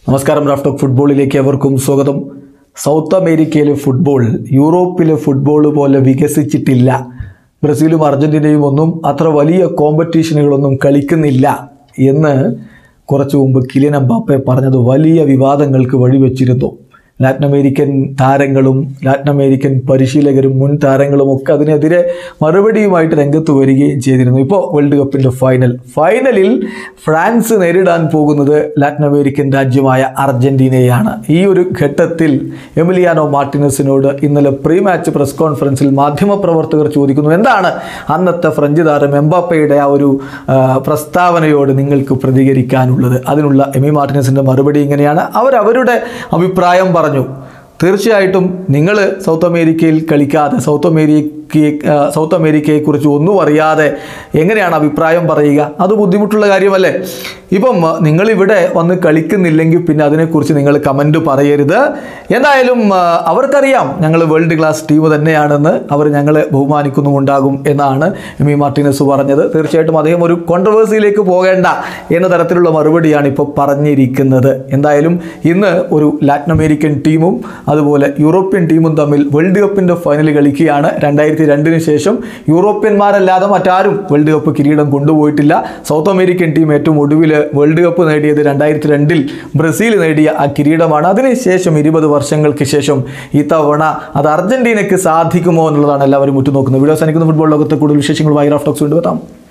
നമസ്കാരം റാഫ്റ്റോക്ക് ഫുട്ബോളിലേക്ക് എവർക്കും സ്വാഗതം സൗത്ത് അമേരിക്കയിലെ ഫുട്ബോൾ യൂറോപ്പിലെ ഫുട്ബോൾ പോലെ വികസിച്ചിട്ടില്ല ബ്രസീലും അർജൻറ്റീനയും ഒന്നും അത്ര വലിയ കോമ്പറ്റീഷനുകളൊന്നും കളിക്കുന്നില്ല എന്ന് കുറച്ചു മുമ്പ് കിലിയൻ അമ്പാപ്പെ പറഞ്ഞത് വലിയ വിവാദങ്ങൾക്ക് വഴിവെച്ചിരുന്നു ലാറ്റിൻ അമേരിക്കൻ താരങ്ങളും ലാറ്റിൻ അമേരിക്കൻ പരിശീലകരും മുൻ താരങ്ങളും ഒക്കെ അതിനെതിരെ മറുപടിയുമായിട്ട് രംഗത്ത് വരികയും ചെയ്തിരുന്നു ഇപ്പോൾ വേൾഡ് കപ്പിൻ്റെ ഫൈനൽ ഫൈനലിൽ ഫ്രാൻസ് നേരിടാൻ പോകുന്നത് ലാറ്റിൻ അമേരിക്കൻ രാജ്യമായ അർജന്റീനയാണ് ഈ ഒരു ഘട്ടത്തിൽ എമിലിയാനോ മാർട്ടിനസിനോട് ഇന്നലെ പ്രീ മാച്ച് പ്രസ് കോൺഫറൻസിൽ മാധ്യമപ്രവർത്തകർ ചോദിക്കുന്നു എന്താണ് അന്നത്തെ ഫ്രഞ്ച് താരം എംബാപ്പയുടെ ആ ഒരു ആ, പ്രസ്താവനയോട് നിങ്ങൾക്ക് പ്രതികരിക്കാനുള്ളത് അതിനുള്ള എമി മാർട്ടിനസിൻ്റെ മറുപടി ഇങ്ങനെയാണ് അവർ അവരുടെ അഭിപ്രായം പറഞ്ഞു തീർച്ചയായിട്ടും നിങ്ങൾ സൗത്ത് അമേരിക്കയിൽ കളിക്കാതെ സൗത്ത് അമേരിക്ക സൗത്ത് അമേരിക്കയെക്കുറിച്ച് ഒന്നും അറിയാതെ എങ്ങനെയാണ് അഭിപ്രായം പറയുക അത് ബുദ്ധിമുട്ടുള്ള കാര്യമല്ലേ ഇപ്പം നിങ്ങളിവിടെ വന്ന് കളിക്കുന്നില്ലെങ്കിൽ പിന്നെ അതിനെക്കുറിച്ച് നിങ്ങൾ കമൻറ്റ് പറയരുത് എന്തായാലും ആ, അവർക്കറിയാം ഞങ്ങൾ വേൾഡ് ക്ലാസ് ടീം തന്നെയാണെന്ന് അവർ ഞങ്ങളെ ബഹുമാനിക്കുന്നുമുണ്ടാകും എന്നാണ് എമി മാർട്ടിനസ് പറഞ്ഞത് തീർച്ചയായിട്ടും അദ്ദേഹം ഒരു കോൺട്രവേഴ്സിയിലേക്ക് പോകേണ്ട എന്ന തരത്തിലുള്ള മറുപടിയാണ് ഇപ്പോൾ പറഞ്ഞിരിക്കുന്നത് എന്തായാലും ഇന്ന് ഒരു ലാറ്റിൻ അമേരിക്കൻ ടീമും അതുപോലെ യൂറോപ്യൻ ടീമും തമ്മിൽ വേൾഡ് കപ്പിൻ്റെ ഫൈനൽ കളിക്കുകയാണ് രണ്ടായിരത്തി രണ്ടിന് ശേഷം യൂറോപ്യന്മാരല്ലാതെ മറ്റാരും വേൾഡ് കപ്പ് കിരീടം കൊണ്ടുപോയിട്ടില്ല സൗത്ത് അമേരിക്കൻ ടീം ഏറ്റവും ഒടുവിൽ വേൾഡ് കപ്പ് നേടിയത് രണ്ടായിരത്തി രണ്ടിൽ ബ്രസീൽ നേടിയ ആ കിരീടമാണ് അതിനുശേഷം ഇരുപത് വർഷങ്ങൾക്ക് ശേഷം ഇത്തവണ അത് അർജന്റീനയ്ക്ക് സാധിക്കുമോ എന്നുള്ളതാണ് എല്ലാവരും ഉറ്റുനോക്കുന്നത് വീഡിയോ അവസാനിക്കുന്ന ഫുട്ബോൾ ലോകത്തെ കൂടുതൽ വിശേഷങ്ങളുമായി റാഫ്റ്റോക്സ് കൊണ്ടുവരാം